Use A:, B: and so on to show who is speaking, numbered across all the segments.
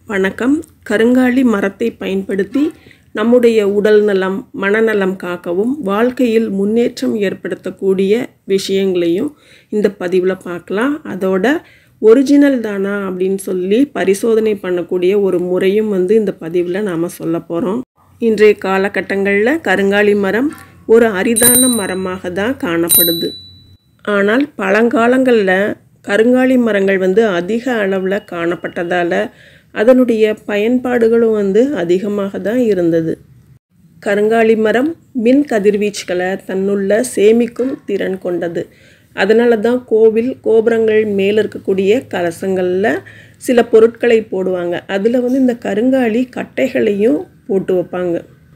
A: வணக்கம் கருங்காலி மரத்தை பயன்படுத்தி நம்முடைய உடல் நலம் மனநலம் காக்கவும் வாழ்க்கையில் முன்னேற்றம் ஏற்படுத்தக்கூடிய விஷயங்களையும் இந்த பதிவில் பார்க்கலாம் அதோட ஒரிஜினல் தானா அப்படின்னு சொல்லி பரிசோதனை பண்ணக்கூடிய ஒரு முறையும் வந்து இந்த பதிவில் நாம் சொல்ல போகிறோம் இன்றைய காலகட்டங்களில் கருங்காலி மரம் ஒரு அரிதான மரமாக தான் காணப்படுது ஆனால் பழங்காலங்களில் கருங்காலி மரங்கள் வந்து அதிக அளவில் காணப்பட்டதால் அதனுடைய பயன்பாடுகளும் வந்து அதிகமாக தான் இருந்தது கருங்காலி மரம் மின் கதிர்வீச்சுகளை தன்னுள்ள சேமிக்கும் திறன் கொண்டது அதனால தான் கோவில் கோபுரங்கள் மேலே இருக்கக்கூடிய கலசங்களில் சில பொருட்களை போடுவாங்க அதில் வந்து இந்த கருங்காலி கட்டைகளையும் போட்டு வைப்பாங்க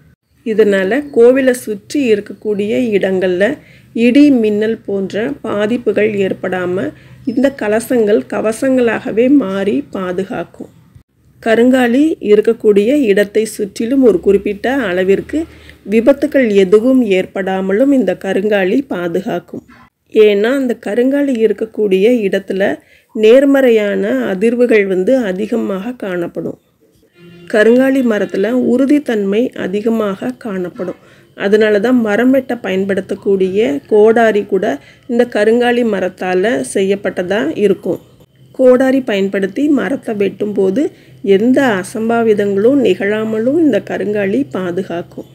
A: இதனால் கோவிலை சுற்றி இருக்கக்கூடிய இடங்களில் இடி மின்னல் போன்ற பாதிப்புகள் ஏற்படாமல் இந்த கலசங்கள் கவசங்களாகவே மாறி பாதுகாக்கும் கருங்காலி இருக்கக்கூடிய இடத்தை சுற்றிலும் ஒரு குறிப்பிட்ட அளவிற்கு விபத்துக்கள் எதுவும் ஏற்படாமலும் இந்த கருங்காலி பாதுகாக்கும் ஏன்னா அந்த கருங்காலி இருக்கக்கூடிய இடத்துல நேர்மறையான அதிர்வுகள் வந்து அதிகமாக காணப்படும் கருங்காலி மரத்தில் உறுதித்தன்மை அதிகமாக காணப்படும் அதனால தான் மரம் வெட்ட பயன்படுத்தக்கூடிய கோடாரி கூட இந்த கருங்காலி மரத்தால் செய்யப்பட்டதாக இருக்கும் கோடாரி பயன்படுத்தி மரத்தை வெட்டும்போது எந்த அசம்பாவிதங்களும் நிகழாமலும் இந்த கருங்காலி பாதுகாக்கும்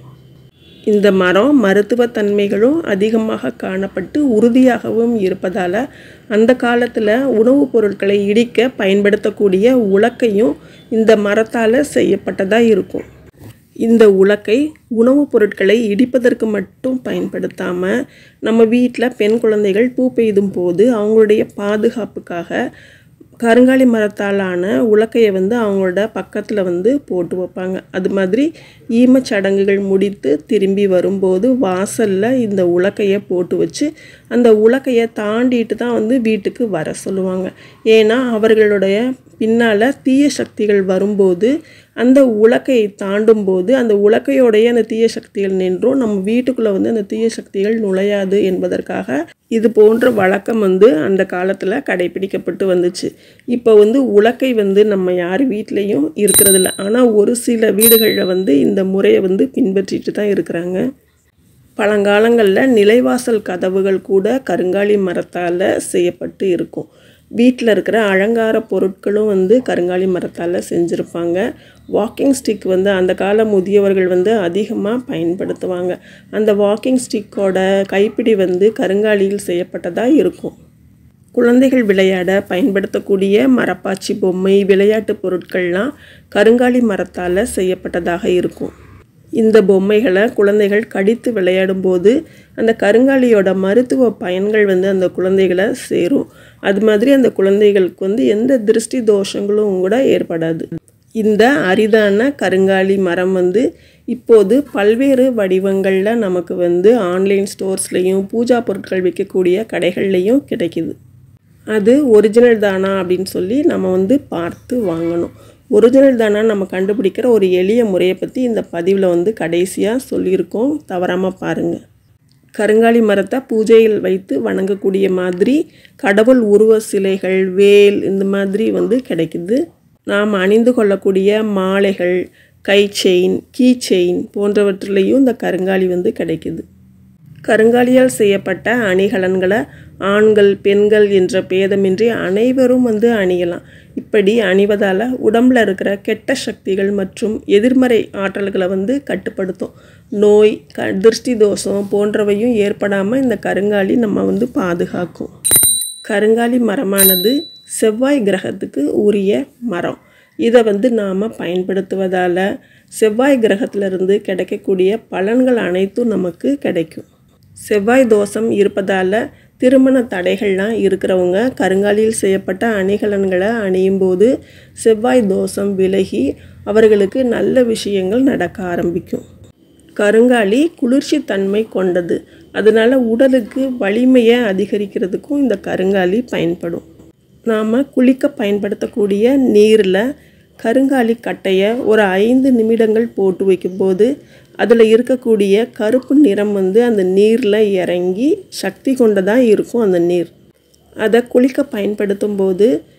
A: இந்த மரம் மருத்துவத்தன்மைகளும் அதிகமாக காணப்பட்டு உறுதியாகவும் இருப்பதால் அந்த காலத்தில் உணவுப் பொருட்களை இடிக்க பயன்படுத்தக்கூடிய உலக்கையும் இந்த மரத்தால் செய்யப்பட்டதாக இருக்கும் இந்த உலக்கை உணவுப் பொருட்களை இடிப்பதற்கு மட்டும் பயன்படுத்தாமல் நம்ம வீட்டில் பெண் குழந்தைகள் பூ பெய்தும் போது அவங்களுடைய பாதுகாப்புக்காக கருங்காலி மரத்தாலான உலக்கையை வந்து அவங்களோட பக்கத்தில் வந்து போட்டு வைப்பாங்க அது மாதிரி ஈமச் சடங்குகள் முடித்து திரும்பி வரும்போது வாசலில் இந்த உலக்கையை போட்டு வச்சு அந்த உலக்கையை தாண்டிட்டு தான் வந்து வீட்டுக்கு வர சொல்லுவாங்க ஏன்னா அவர்களுடைய பின்னால் தீய சக்திகள் வரும்போது அந்த உலக்கையை தாண்டும் போது அந்த உலக்கையோடைய அந்த தீய சக்திகள் நின்றும் நம்ம வீட்டுக்குள்ளே வந்து அந்த தீய சக்திகள் நுழையாது என்பதற்காக இது போன்ற வழக்கம் வந்து அந்த காலத்தில் கடைபிடிக்கப்பட்டு வந்துச்சு இப்போ வந்து உலக்கை வந்து நம்ம யார் வீட்லேயும் இருக்கிறதில்ல ஆனால் ஒரு சில வீடுகளில் வந்து இந்த முறையை வந்து பின்பற்றிட்டு தான் இருக்கிறாங்க பழங்காலங்களில் நிலைவாசல் கதவுகள் கூட கருங்காலி மரத்தால் செய்யப்பட்டு இருக்கும் வீட்டில் இருக்கிற அலங்கார பொருட்களும் வந்து கருங்காலி மரத்தால் செஞ்சுருப்பாங்க வாக்கிங் ஸ்டிக் வந்து அந்த கால முதியவர்கள் வந்து அதிகமாக பயன்படுத்துவாங்க அந்த வாக்கிங் ஸ்டிக்கோட கைப்பிடி வந்து கருங்காலியில் செய்யப்பட்டதாக இருக்கும் குழந்தைகள் விளையாட பயன்படுத்தக்கூடிய மரப்பாச்சி பொம்மை விளையாட்டு பொருட்கள்லாம் கருங்காலி மரத்தால் செய்யப்பட்டதாக இருக்கும் இந்த பொம்மைகளை குழந்தைகள் கடித்து விளையாடும்போது அந்த கருங்காலியோட மருத்துவ பயன்கள் வந்து அந்த குழந்தைகளை சேரும் அது மாதிரி அந்த குழந்தைகளுக்கு வந்து எந்த திருஷ்டி தோஷங்களும் கூட ஏற்படாது இந்த அரிதான கருங்காலி மரம் வந்து இப்போது பல்வேறு வடிவங்களில் நமக்கு வந்து ஆன்லைன் ஸ்டோர்ஸ்லேயும் பூஜா பொருட்கள் விற்கக்கூடிய கடைகள்லேயும் கிடைக்கிது அது ஒரிஜினல் தானா அப்படின்னு சொல்லி நம்ம வந்து பார்த்து வாங்கணும் ஒரிஜினல் தானா நம்ம கண்டுபிடிக்கிற ஒரு எளிய முறையை பற்றி இந்த பதிவில் வந்து கடைசியாக சொல்லியிருக்கோம் தவறாமல் பாருங்கள் கருங்காலி மரத்தை பூஜையில் வைத்து வணங்கக்கூடிய மாதிரி கடவுள் உருவ சிலைகள் வேல் இந்த மாதிரி வந்து கிடைக்குது நாம் அணிந்து கொள்ளக்கூடிய மாலைகள் கை செயின் கீ செயின் போன்றவற்றிலையும் இந்த கருங்காலி வந்து கிடைக்குது கருங்காலியால் செய்யப்பட்ட அணிகலன்களை ஆண்கள் பெண்கள் என்ற பேதமின்றி அனைவரும் வந்து அணியலாம் இப்படி அணிவதால் உடம்பில் இருக்கிற கெட்ட சக்திகள் மற்றும் எதிர்மறை ஆற்றல்களை வந்து கட்டுப்படுத்தும் நோய் க திருஷ்டி தோஷம் போன்றவையும் ஏற்படாமல் இந்த கருங்காலி நம்ம வந்து பாதுகாக்கும் கருங்காலி மரமானது செவ்வாய் கிரகத்துக்கு உரிய மரம் இதை வந்து நாம் பயன்படுத்துவதால் செவ்வாய் கிரகத்திலிருந்து கிடைக்கக்கூடிய பலன்கள் அனைத்தும் நமக்கு கிடைக்கும் செவ்வாய் தோஷம் இருப்பதால் திருமண தடைகள்லாம் இருக்கிறவங்க கருங்காலியில் செய்யப்பட்ட அணிகலன்களை அணியும் போது செவ்வாய் தோஷம் விலகி அவர்களுக்கு நல்ல விஷயங்கள் நடக்க ஆரம்பிக்கும் கருங்காலி குளிர்ச்சி தன்மை கொண்டது அதனால் உடலுக்கு வலிமையை அதிகரிக்கிறதுக்கும் இந்த கருங்காலி பயன்படும் நாம் குளிக்க பயன்படுத்தக்கூடிய நீரில் கருங்காலி கட்டையை ஒரு ஐந்து நிமிடங்கள் போட்டு வைக்கும்போது அதில் இருக்கக்கூடிய கருப்பு நிறம் வந்து அந்த நீரில் இறங்கி சக்தி கொண்டதாக இருக்கும் அந்த நீர் அதை குளிக்க பயன்படுத்தும் போது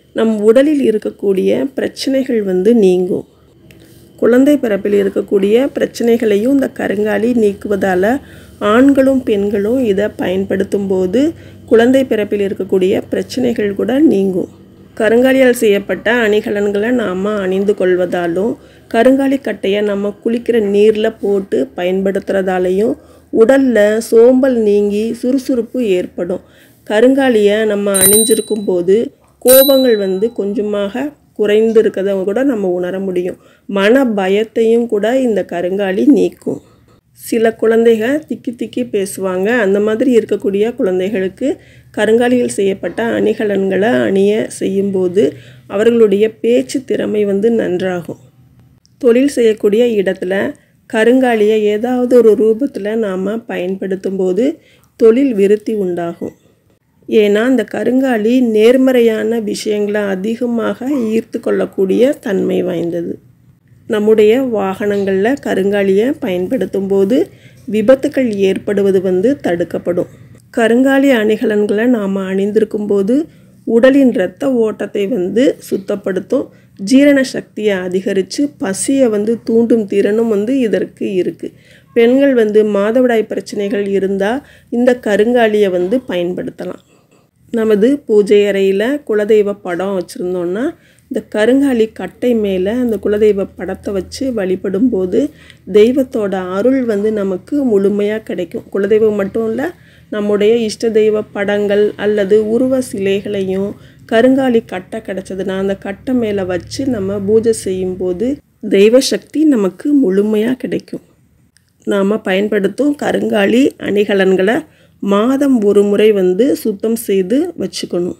A: நம் உடலில் இருக்கக்கூடிய பிரச்சனைகள் வந்து நீங்கும் குழந்தை பிறப்பில் இருக்கக்கூடிய பிரச்சனைகளையும் இந்த கருங்காலி நீக்குவதால் ஆண்களும் பெண்களும் இதை பயன்படுத்தும் போது குழந்தை பிறப்பில் இருக்கக்கூடிய பிரச்சனைகள் கூட நீங்கும் கருங்காலியால் செய்யப்பட்ட அணிகலன்களை நாம் அணிந்து கொள்வதாலும் கருங்காலி கட்டையை நம்ம குளிக்கிற நீரில் போட்டு பயன்படுத்துகிறதாலையும் உடலில் சோம்பல் நீங்கி சுறுசுறுப்பு ஏற்படும் கருங்காலியை நம்ம அணிஞ்சிருக்கும் போது கோபங்கள் வந்து கொஞ்சமாக குறைந்து இருக்கிறத கூட நம்ம உணர முடியும் மன பயத்தையும் கூட இந்த கருங்காலி நீக்கும் சில குழந்தைக திக்கி திக்கி பேசுவாங்க அந்த மாதிரி இருக்கக்கூடிய குழந்தைகளுக்கு கருங்காலியில் செய்யப்பட்ட அணிகலன்களை அணிய செய்யும்போது அவர்களுடைய பேச்சு திறமை வந்து நன்றாகும் தொழில் செய்யக்கூடிய இடத்துல கருங்காலியை ஏதாவது ஒரு ரூபத்தில் நாம் பயன்படுத்தும் போது தொழில் விருத்தி உண்டாகும் ஏன்னா அந்த கருங்காலி நேர்மறையான விஷயங்களை அதிகமாக ஈர்த்து கொள்ளக்கூடிய தன்மை வாய்ந்தது நம்முடைய வாகனங்களில் கருங்காலியை பயன்படுத்தும் போது விபத்துக்கள் ஏற்படுவது வந்து தடுக்கப்படும் கருங்காலி அணிகலன்களை நாம் அணிந்திருக்கும் போது உடலின் இரத்த ஓட்டத்தை வந்து சுத்தப்படுத்தும் ஜீரண சக்தியை அதிகரித்து பசியை வந்து தூண்டும் திறனும் வந்து இதற்கு இருக்குது பெண்கள் வந்து மாதவிடாய் பிரச்சனைகள் இருந்தால் இந்த கருங்காலியை வந்து பயன்படுத்தலாம் நமது பூஜை அறையில் குலதெய்வ படம் வச்சுருந்தோன்னா இந்த கருங்காலி கட்டை மேலே அந்த குலதெய்வ படத்தை வச்சு வழிபடும் போது தெய்வத்தோட அருள் வந்து நமக்கு முழுமையாக கிடைக்கும் குலதெய்வம் மட்டும் இல்லை நம்முடைய இஷ்ட தெய்வ படங்கள் அல்லது உருவ சிலைகளையும் கருங்காலி கட்டை கிடச்சதுன்னா அந்த கட்டை மேலே வச்சு நம்ம பூஜை செய்யும்போது தெய்வ சக்தி நமக்கு முழுமையாக கிடைக்கும் நாம் பயன்படுத்தும் கருங்காலி அணிகலன்களை மாதம் ஒரு முறை வந்து சுத்தம் செய்து வச்சுக்கணும்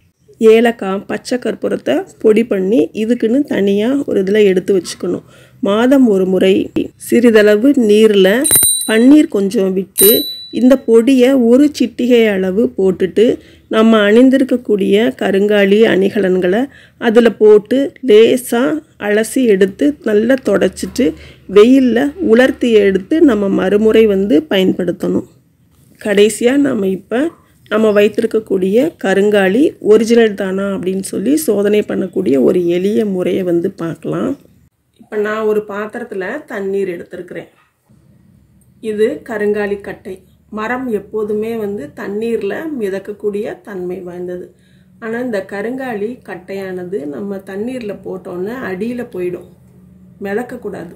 A: ஏலக்காய் பச்சை கற்பூரத்தை பொடி பண்ணி இதுக்குன்னு தனியாக ஒரு இதில் எடுத்து வச்சுக்கணும் மாதம் ஒரு முறை சிறிதளவு நீரில் பன்னீர் கொஞ்சம் விட்டு இந்த பொடியை ஒரு சிட்டிகை அளவு போட்டுட்டு நம்ம அணிந்திருக்கக்கூடிய கருங்காலி அணிகலன்களை அதில் போட்டு லேசாக அலசி எடுத்து நல்லா தொடச்சிட்டு வெயிலில் உலர்த்தி எடுத்து நம்ம மறுமுறை வந்து பயன்படுத்தணும் கடைசியாக நம்ம இப்போ நம்ம வைத்திருக்கக்கூடிய கருங்காலி ஒரிஜினல் தானா அப்படின்னு சொல்லி சோதனை பண்ணக்கூடிய ஒரு எளிய முறையை வந்து பார்க்கலாம் இப்போ நான் ஒரு பாத்திரத்தில் தண்ணீர் எடுத்திருக்கிறேன் இது கருங்காலி கட்டை மரம் எப்போதுமே வந்து தண்ணீரில் மிதக்கக்கூடிய தன்மை வாய்ந்தது ஆனால் இந்த கருங்காலி கட்டையானது நம்ம தண்ணீரில் போட்டோன்னே அடியில் போயிடும் மிதக்கக்கூடாது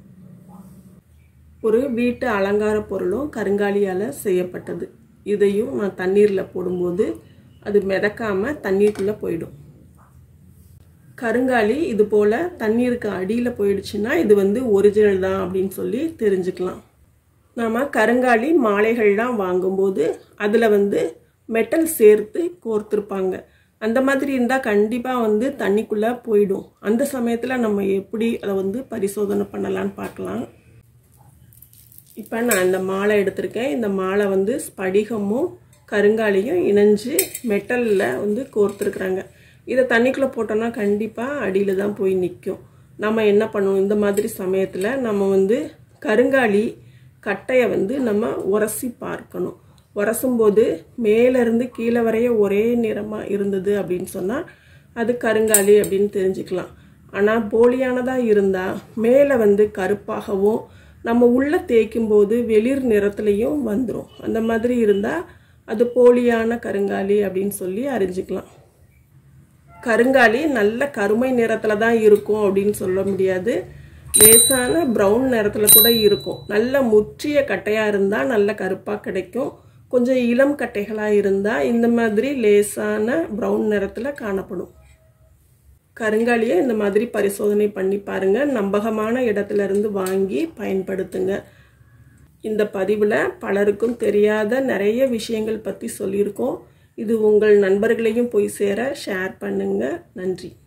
A: ஒரு வீட்டு அலங்கார பொருளும் கருங்காலியால் செய்யப்பட்டது இதையும் நான் தண்ணீரில் போடும்போது அது மிதக்காமல் தண்ணீருக்குள்ளே போயிடும் கருங்காலி இது போல் தண்ணீருக்கு அடியில் போயிடுச்சுன்னா இது வந்து ஒரிஜினல் தான் அப்படின்னு சொல்லி தெரிஞ்சுக்கலாம் நாம் கருங்காலி மாலைகள்லாம் வாங்கும்போது அதில் வந்து மெட்டல் சேர்த்து கோர்த்துருப்பாங்க அந்த மாதிரி இருந்தால் கண்டிப்பாக வந்து தண்ணிக்குள்ளே போயிடும் அந்த சமயத்தில் நம்ம எப்படி அதை வந்து பரிசோதனை பண்ணலான்னு பார்க்கலாம் இப்போ நான் இந்த மாலை எடுத்திருக்கேன் இந்த மாலை வந்து ஸ்படிகமும் கருங்காலியும் இணைஞ்சு மெட்டலில் வந்து கோர்த்துருக்குறாங்க இதை தண்ணிக்குள்ளே போட்டோம்னா கண்டிப்பாக அடியில் தான் போய் நிற்கும் நம்ம என்ன பண்ணுவோம் இந்த மாதிரி சமயத்தில் நம்ம வந்து கருங்காலி கட்டையை வந்து நம்ம உரசி பார்க்கணும் உரசும்போது மேலேருந்து கீழே வரைய ஒரே நிறமாக இருந்தது அப்படின்னு சொன்னால் அது கருங்காலி அப்படின்னு தெரிஞ்சுக்கலாம் ஆனால் போலியானதாக இருந்தால் மேலே வந்து கருப்பாகவும் நம்ம உள்ளே தேய்க்கும் போது வெளிர் நிறத்துலையும் வந்துடும் அந்த மாதிரி இருந்தால் அது போலியான கருங்காலி அப்படின்னு சொல்லி அறிஞ்சிக்கலாம் கருங்காலி நல்ல கருமை நிறத்தில் தான் இருக்கும் அப்படின்னு சொல்ல முடியாது லேசான ப்ரௌன் நிறத்தில் கூட இருக்கும் நல்ல முற்றிய கட்டையாக இருந்தால் நல்ல கருப்பாக கிடைக்கும் கொஞ்சம் இளம் கட்டைகளாக இருந்தால் இந்த மாதிரி லேசான ப்ரௌன் நிறத்தில் காணப்படும் கருங்காலியை இந்த மாதிரி பரிசோதனை பண்ணி பாருங்கள் நம்பகமான இடத்துல இருந்து வாங்கி பயன்படுத்துங்க இந்த பதிவில் பலருக்கும் தெரியாத நிறைய விஷயங்கள் பற்றி சொல்லியிருக்கோம் இது உங்கள் நண்பர்களையும் போய் சேர ஷேர் பண்ணுங்கள் நன்றி